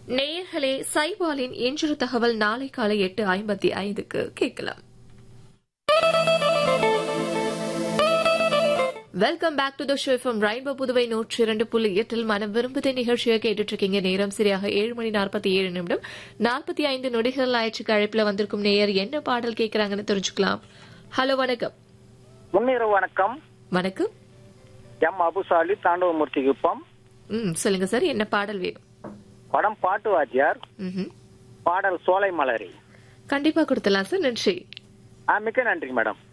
நேயர்களே சைபாலின் இன்றொரு தகவல் நாளை காலை எட்டு ஐம்பத்தி ஐந்துக்கு கேட்கலாம் welcome back to the show from rainbow Puduvai நூற்றி இரண்டு புள்ளி எட்டில் மனம் விரும்புதை நிகழ்ச்சியை கேட்டுட்டு இருக்கீங்க நேரம் சரியாக ஏழு மணி நாற்பத்தி ஏழு நிமிடம் நாற்பத்தி ஐந்து நொடிகள் ஆயிடுச்சுக்கு அழைப்புல வந்திருக்கும் நேயர் என்ன பாடல் கேட்கறாங்கன்னு தெரிஞ்சுக்கலாம் ஹலோ வணக்கம் முன்னிரவு வணக்கம் வணக்கம் எம் அபுசாலி தாண்டவமூர்த்தி குப்பம் ம் சொல்லுங்க சார் என்ன பாடல் வேணும் படம் பாட்டு வாத்தியார் ம்ஹும். பாடல் சோலை மலரி கண்டிப்பா கொடுத்தலாம் சார் நன்றி ஆ, மிக்க நன்றி மேடம்